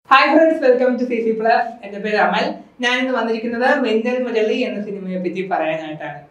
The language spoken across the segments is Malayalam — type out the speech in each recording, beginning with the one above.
hi friends welcome to C C plus എന്റെ പേര് അമൽ ഞാൻ ഇന്ന് വന്നിരിക്കുന്നത് മിന്നൽ മുരളി എന്ന സിനിമയെ പറ്റി പറയാനായിട്ടാണ്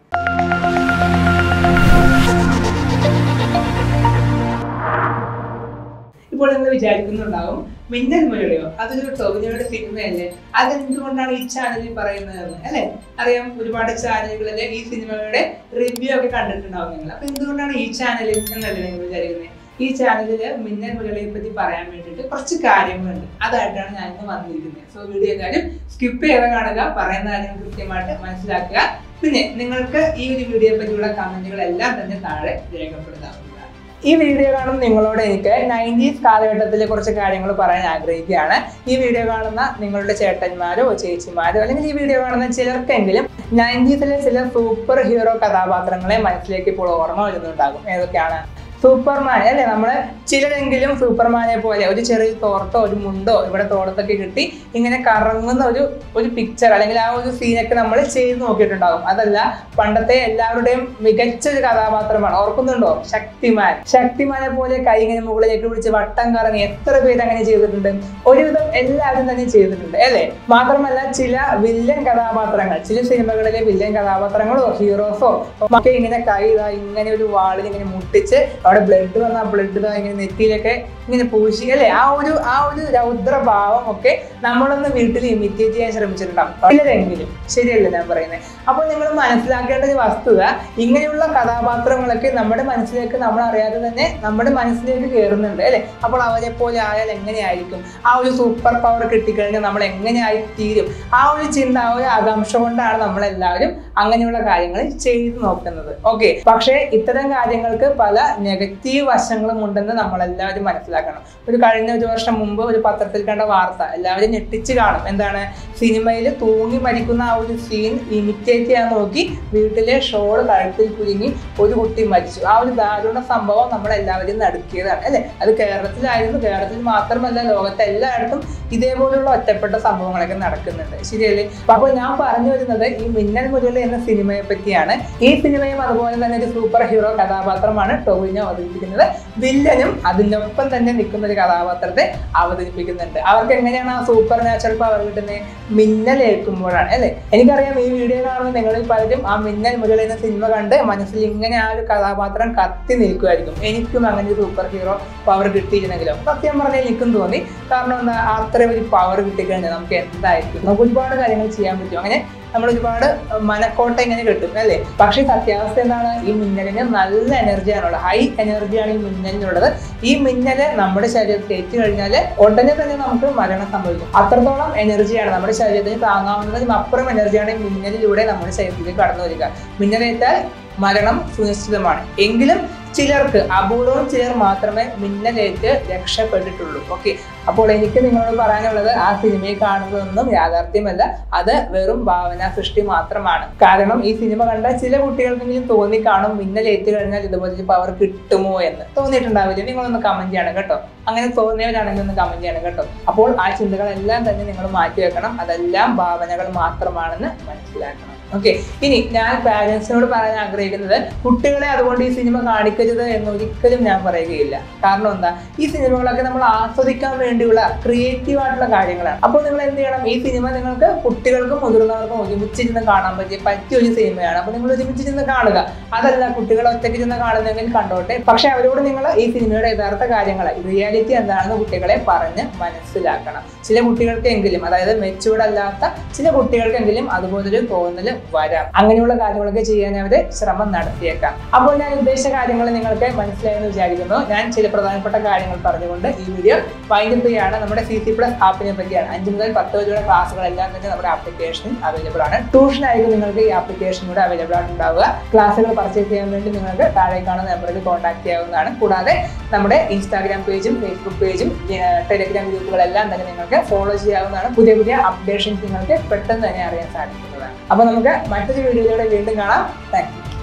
ഇപ്പോൾ നിങ്ങൾ വിചാരിക്കുന്നുണ്ടാവും മിന്നൽ മുരളിയോ അതൊരു ടൊവിനോയുടെ സിനിമയല്ലേ അതെന്തുകൊണ്ടാണ് ഈ ചാനലിൽ പറയുന്നതെന്ന് അല്ലെ അറിയാം ഒരുപാട് ചാനലുകളിൽ ഈ സിനിമയുടെ റിവ്യൂ ഒക്കെ കണ്ടിട്ടുണ്ടാവും നിങ്ങൾ അപ്പൊ എന്തുകൊണ്ടാണ് ഈ ചാനലിൽ എന്നല്ലേ നിങ്ങൾ വിചാരിക്കുന്നത് ഈ ചാനലിൽ മിന്നൽ മുരളിയെ പറ്റി പറയാൻ വേണ്ടിയിട്ട് കുറച്ച് കാര്യങ്ങളുണ്ട് അതായിട്ടാണ് ഞാൻ ഇന്ന് വന്നിരിക്കുന്നത് സോ വീഡിയോ എല്ലാവരും സ്കിപ്പ് ചെയ്ത് കാണുക പറയുന്ന കാര്യങ്ങൾ കൃത്യമായിട്ട് മനസ്സിലാക്കുക പിന്നെ നിങ്ങൾക്ക് ഈ ഒരു വീഡിയോയെ പറ്റിയുള്ള കമന്റുകളെല്ലാം തന്നെ താഴെ രേഖപ്പെടുത്താവുന്നതാണ് ഈ വീഡിയോ കാണുന്ന നിങ്ങളോട് എനിക്ക് നയൻറ്റീസ് കാലഘട്ടത്തിലെ കുറച്ച് കാര്യങ്ങൾ പറയാൻ ആഗ്രഹിക്കുകയാണ് ഈ വീഡിയോ കാണുന്ന നിങ്ങളുടെ ചേട്ടന്മാരോ ചേച്ചിമാരോ അല്ലെങ്കിൽ ഈ വീഡിയോ കാണുന്ന ചിലർക്കെങ്കിലും നയൻറ്റീസിലെ ചില സൂപ്പർ ഹീറോ കഥാപാത്രങ്ങളെ മനസ്സിലേക്ക് ഇപ്പോൾ ഓർമ്മ വരുന്നുണ്ടാകും ഏതൊക്കെയാണ് സൂപ്പർമാൻ അല്ലേ നമ്മള് ചിലരെങ്കിലും സൂപ്പർമാനെ പോലെ ഒരു ചെറിയ തോർത്തോ ഒരു മുണ്ടോ ഇവിടെ തോളത്തൊക്കെ കിട്ടി ഇങ്ങനെ കറങ്ങുന്ന ഒരു ഒരു പിക്ചർ അല്ലെങ്കിൽ ആ ഒരു സീനൊക്കെ നമ്മൾ ചെയ്ത് നോക്കിയിട്ടുണ്ടാകും അതല്ല പണ്ടത്തെ എല്ലാവരുടെയും മികച്ച ഒരു കഥാപാത്രമാണ് ഓർക്കുന്നുണ്ടോ ശക്തിമാൻ ശക്തിമാനെ പോലെ കൈ ഇങ്ങനെ മുകളിലേക്ക് പിടിച്ച് വട്ടം കറങ്ങി എത്ര പേര് അങ്ങനെ ചെയ്തിട്ടുണ്ട് ഒരുവിധം എല്ലാവരും തന്നെ ചെയ്തിട്ടുണ്ട് അല്ലേ മാത്രമല്ല ചില വില്ലൻ കഥാപാത്രങ്ങൾ ചില സിനിമകളിലെ വില്ലൻ കഥാപാത്രങ്ങളോ ഹീറോസോ ഒക്കെ ഇങ്ങനെ കൈ ഇതാ ഇങ്ങനെ ഒരു വാളിൽ ഇങ്ങനെ മുട്ടിച്ച് അവിടെ ബ്ലഡ് വന്ന ബ്ലഡ് ഇതാ ഇങ്ങനെ നെറ്റിയിലൊക്കെ ഇങ്ങനെ പൂശി അല്ലേ ആ ഒരു ആ ഒരു രൗദ്രഭാവം ഒക്കെ നമ്മളൊന്ന് വീട്ടിൽ ഇമിറ്റേറ്റ് ചെയ്യാൻ ശ്രമിച്ചിട്ടുണ്ടാവും ചിലരെങ്കിലും ശരിയല്ലേ ഞാൻ പറയുന്നത് അപ്പോൾ നിങ്ങൾ മനസ്സിലാക്കേണ്ട ഒരു വസ്തുത ഇങ്ങനെയുള്ള കഥാപാത്രങ്ങളൊക്കെ നമ്മുടെ മനസ്സിലേക്ക് നമ്മൾ അറിയാതെ തന്നെ നമ്മുടെ മനസ്സിലേക്ക് കയറുന്നുണ്ട് അല്ലേ അപ്പോൾ അവരെ പോലെ ആയാൽ എങ്ങനെയായിരിക്കും ആ ഒരു സൂപ്പർ പവർ കിട്ടിക്കഴിഞ്ഞാൽ നമ്മൾ എങ്ങനെയായി തീരും ആ ഒരു ചിന്ത ആ ഒരു ആകാംക്ഷ കൊണ്ടാണ് നമ്മളെല്ലാവരും അങ്ങനെയുള്ള കാര്യങ്ങൾ ചെയ്തു നോക്കുന്നത് ഓക്കെ പക്ഷേ ഇത്തരം കാര്യങ്ങൾക്ക് പല നെഗറ്റീവ് വശങ്ങളും ഉണ്ടെന്ന് നമ്മളെല്ലാവരും മനസ്സിലാക്കണം ഒരു കഴിഞ്ഞ ഒരു വർഷം മുമ്പ് ഒരു പത്രത്തിൽ കണ്ട വാർത്ത എല്ലാവരും ഞെട്ടിച്ച് കാണും എന്താണ് സിനിമയിൽ തൂങ്ങി മരിക്കുന്ന ആ ഒരു സീൻ ഇമിറ്റേറ്റ് ചെയ്യാൻ നോക്കി വീട്ടിലെ ഷോൾ കഴുത്തിൽ കുരുങ്ങി ഒരു കുട്ടി മരിച്ചു ആ ഒരു ദാരുണ സംഭവം നമ്മളെല്ലാവരും നടത്തിയതാണ് അല്ലേ അത് കേരളത്തിലായിരുന്നു കേരളത്തിൽ മാത്രമല്ല ലോകത്തെ എല്ലായിടത്തും ഇതേപോലുള്ള ഒറ്റപ്പെട്ട സംഭവങ്ങളൊക്കെ നടക്കുന്നുണ്ട് ശരിയല്ലേ അപ്പോൾ ഞാൻ പറഞ്ഞു വരുന്നത് ഈ മിന്നൽ മുരളി എന്ന സിനിമയെ പറ്റിയാണ് ഈ സിനിമയും അതുപോലെ തന്നെ ഒരു സൂപ്പർ ഹീറോ കഥാപാത്രമാണ് ടൊവിനോ അവതരിപ്പിക്കുന്നത് വില്ലനും അതിനൊപ്പം തന്നെ നിൽക്കുന്ന ഒരു കഥാപാത്രത്തെ അവതരിപ്പിക്കുന്നുണ്ട് അവർക്ക് എങ്ങനെയാണ് ആ സൂപ്പർ നാച്ചുറൽ പവർ കിട്ടുന്നത് മിന്നലേൽക്കുമ്പോഴാണ് അല്ലേ എനിക്കറിയാം ഈ വീഡിയോ കാണുന്ന നിങ്ങളിൽ പലരും ആ മിന്നൽ മുരളി എന്ന സിനിമ കണ്ട് മനസ്സിൽ ഇങ്ങനെ ആ ഒരു കഥാപാത്രം കത്തി നിൽക്കുമായിരിക്കും എനിക്കും അങ്ങനെ ഒരു സൂപ്പർ ഹീറോ പവർ കിട്ടിയിരുന്നെങ്കിലോ സത്യം പറഞ്ഞാൽ എനിക്കും തോന്നി കാരണം എന്താ അത്രയും ഒരു പവർ കിട്ടിക്കഴിഞ്ഞാൽ നമുക്ക് എന്തായിരിക്കും നമുക്ക് ഒരുപാട് കാര്യങ്ങൾ ചെയ്യാൻ പറ്റും അങ്ങനെ നമ്മൾ ഒരുപാട് മനക്കോട്ട ഇങ്ങനെ കിട്ടും അല്ലേ പക്ഷേ സത്യാവസ്ഥ എന്താണ് ഈ മിന്നലിന് നല്ല എനർജിയാണുള്ളത് ഹൈ എനർജിയാണ് ഈ മിന്നലിനുള്ളത് ഈ മിന്നല് നമ്മുടെ ശരീരത്തിൽ ഏറ്റു കഴിഞ്ഞാൽ ഉടനെ തന്നെ നമുക്ക് മരണം സംഭവിക്കും അത്രത്തോളം എനർജിയാണ് നമ്മുടെ ശരീരത്തിന് താങ്ങാവുന്നതിനും അപ്പുറം എനർജിയാണ് ഈ മിന്നലിലൂടെ നമ്മുടെ ശരീരത്തിലേക്ക് കടന്നു വരിക മിന്നലേറ്റാൽ മരണം സുനിശ്ചിതമാണ് എങ്കിലും ചിലർക്ക് അപൂർവം ചിലർ മാത്രമേ മിന്നലേറ്റ് രക്ഷപ്പെട്ടിട്ടുള്ളൂ ഓക്കെ അപ്പോൾ എനിക്ക് നിങ്ങളോട് പറയാനുള്ളത് ആ സിനിമയെ കാണുന്നതൊന്നും യാഥാർത്ഥ്യമല്ല അത് വെറും ഭാവന സൃഷ്ടി മാത്രമാണ് കാരണം ഈ സിനിമ കണ്ട ചില കുട്ടികൾക്കെങ്കിലും തോന്നി കാണും മിന്നലേറ്റ് കഴിഞ്ഞാൽ ഇതുപോലെ പവർ കിട്ടുമോ എന്ന് തോന്നിയിട്ടുണ്ടാവില്ല നിങ്ങളൊന്ന് കമന്റ് ചെയ്യണം കേട്ടോ അങ്ങനെ തോന്നിയവരാണെങ്കിൽ ഒന്ന് കമന്റ് ചെയ്യണം കേട്ടോ അപ്പോൾ ആ ചിന്തകളെല്ലാം തന്നെ നിങ്ങൾ മാറ്റി വെക്കണം അതെല്ലാം ഭാവനകൾ മാത്രമാണെന്ന് മനസ്സിലാക്കണം ഓക്കെ ഇനി ഞാൻ പാരൻസിനോട് പറയാൻ ആഗ്രഹിക്കുന്നത് കുട്ടികളെ അതുകൊണ്ട് ഈ സിനിമ കാണിക്കരുത് എന്ന് ഒരിക്കലും ഞാൻ പറയുകയില്ല കാരണം എന്താ ഈ സിനിമകളൊക്കെ നമ്മൾ ആസ്വദിക്കാൻ വേണ്ടിയുള്ള ക്രിയേറ്റീവ് ആയിട്ടുള്ള കാര്യങ്ങളാണ് അപ്പോൾ നിങ്ങൾ എന്ത് ചെയ്യണം ഈ സിനിമ നിങ്ങൾക്ക് കുട്ടികൾക്കും മുതിർന്നവർക്കും ഒരുമിച്ചിരുന്ന് കാണാൻ പറ്റിയ പറ്റിയ ഒരു സിനിമയാണ് അപ്പോൾ നിങ്ങൾ ഒരുമിച്ചിരുന്ന് കാണുക അതല്ല കുട്ടികൾ ഒറ്റയ്ക്ക് ഇരുന്ന് കാണുന്നെങ്കിൽ കണ്ടോട്ടെ പക്ഷെ അവരോട് നിങ്ങൾ ഈ സിനിമയുടെ യഥാർത്ഥ കാര്യങ്ങൾ റിയാലിറ്റി എന്താണെന്ന് കുട്ടികളെ പറഞ്ഞ് മനസ്സിലാക്കണം ചില കുട്ടികൾക്കെങ്കിലും അതായത് മെച്ചൂർഡ് അല്ലാത്ത ചില കുട്ടികൾക്കെങ്കിലും അതുപോലൊരു തോന്നല് വരാം അങ്ങനെയുള്ള കാര്യങ്ങളൊക്കെ ചെയ്യാൻ അവർ ശ്രമം നടത്തിയേക്കാം അപ്പോൾ ഞാൻ ഉദ്ദേശിച്ച കാര്യങ്ങൾ നിങ്ങൾക്ക് മനസ്സിലായെന്ന് വിചാരിക്കുന്നു ഞാൻ ചില പ്രധാനപ്പെട്ട കാര്യങ്ങൾ പറഞ്ഞുകൊണ്ട് ഈ വീഡിയോ വൈൻഡപ്പ് ചെയ്യാണ് നമ്മുടെ സി സി പ്ലസ് ആപ്പിനെ പറ്റിയാണ് അഞ്ച് മുതൽ പത്ത് വരെയുള്ള ക്ലാസ്സുകളെല്ലാം തന്നെ നമ്മുടെ ആപ്ലിക്കേഷനിൽ അവൈലബിൾ ആണ് ട്യൂഷൻ ആയിരിക്കും നിങ്ങൾക്ക് ഈ ആപ്ലിക്കേഷനിലൂടെ അവൈലബിൾ ആയിട്ടുണ്ടാവുക ക്ലാസ്സുകൾ പർച്ചേസ് ചെയ്യാൻ വേണ്ടി നിങ്ങൾക്ക് താഴെ കാണുന്ന നമ്പറിൽ കോൺടാക്ട് ചെയ്യാവുന്നതാണ് കൂടാതെ നമ്മുടെ ഇൻസ്റ്റാഗ്രാം പേജും ഫേസ്ബുക്ക് പേജും ടെലിഗ്രാം ഗ്രൂപ്പുകളെല്ലാം തന്നെ നിങ്ങൾക്ക് ഫോളോ ചെയ്യാവുന്നതാണ് പുതിയ പുതിയ അപ്ഡേഷൻസ് നിങ്ങൾക്ക് പെട്ടെന്ന് തന്നെ അറിയാൻ സാധിക്കുന്നതാണ് അപ്പോൾ നമുക്ക് മറ്റൊരു വീഡിയോയിലൂടെ വീണ്ടും കാണാം താങ്ക്